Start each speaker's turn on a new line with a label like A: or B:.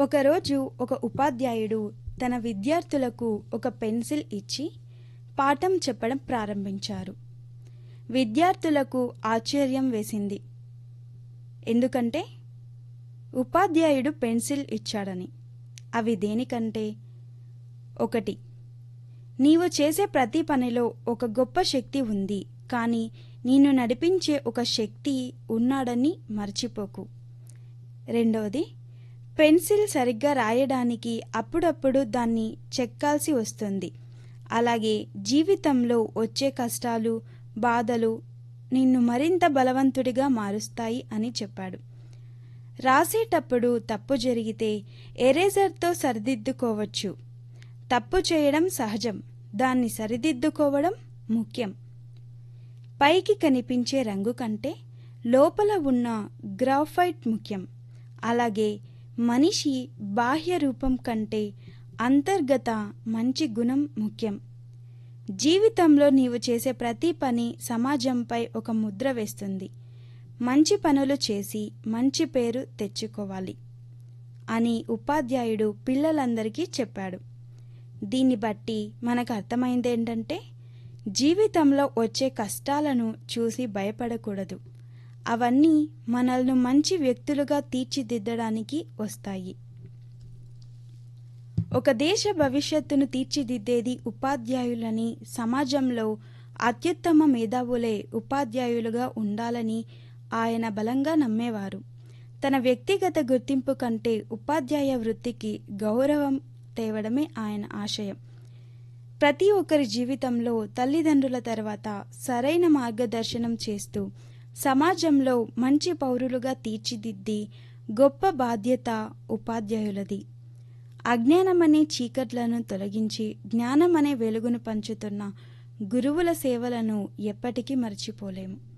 A: ఒకరోజు ఒక ఉపాధ్యాయుడు తన విద్యార్థులకు ఒక పెన్సిల్ ఇచ్చి పాఠం చెప్పడం ప్రారంభించారు విద్యార్థులకు ఆశ్చర్యం వేసింది ఎందుకంటే ఉపాధ్యాయుడు పెన్సిల్ ఇచ్చాడని అవి దేనికంటే ఒకటి నీవు చేసే ప్రతి పనిలో ఒక గొప్ప శక్తి ఉంది కానీ నిన్ను నడిపించే ఒక శక్తి ఉన్నాడని మర్చిపోకు రెండవది పెన్సిల్ సరిగ్గా రాయడానికి అప్పుడప్పుడు దాన్ని చెక్కాల్సి వస్తుంది అలాగే జీవితంలో వచ్చే కష్టాలు బాధలు నిన్ను మరింత బలవంతుడిగా మారుస్తాయి అని చెప్పాడు రాసేటప్పుడు తప్పు జరిగితే ఎరేజర్తో సరిదిద్దుకోవచ్చు తప్పు చేయడం సహజం దాన్ని సరిదిద్దుకోవడం ముఖ్యం పైకి కనిపించే రంగు కంటే లోపల ఉన్న గ్రాఫైట్ ముఖ్యం అలాగే మనిషి బాహ్య రూపం కంటే అంతర్గత మంచి గుణం ముఖ్యం జీవితంలో నీవు చేసే ప్రతి పని సమాజంపై ఒక ముద్ర వేస్తుంది మంచి పనులు చేసి మంచి పేరు తెచ్చుకోవాలి అని ఉపాధ్యాయుడు పిల్లలందరికీ చెప్పాడు దీన్ని బట్టి మనకు అర్థమైంది ఏంటంటే జీవితంలో వచ్చే కష్టాలను చూసి భయపడకూడదు అవన్నీ మనల్ని మంచి వ్యక్తులుగా తీర్చిదిద్దడానికి వస్తాయి ఒక దేశ భవిష్యత్తును తీర్చిదిద్దేది ఉపాధ్యాయులని సమాజంలో అత్యుత్తమ మేధావులే ఉపాధ్యాయులుగా ఉండాలని ఆయన బలంగా నమ్మేవారు తన వ్యక్తిగత గుర్తింపు కంటే ఉపాధ్యాయ వృత్తికి గౌరవం తేవడమే ఆయన ఆశయం ప్రతి ఒక్కరి జీవితంలో తల్లిదండ్రుల తర్వాత సరైన మార్గదర్శనం చేస్తూ సమాజంలో మంచి పౌరులుగా తీర్చిదిద్ది గొప్ప బాధ్యత ఉపాధ్యాయులది అజ్ఞానమనే చీకట్లను తొలగించి జ్ఞానమనే వెలుగును పంచుతున్న గురువుల సేవలను ఎప్పటికీ మర్చిపోలేము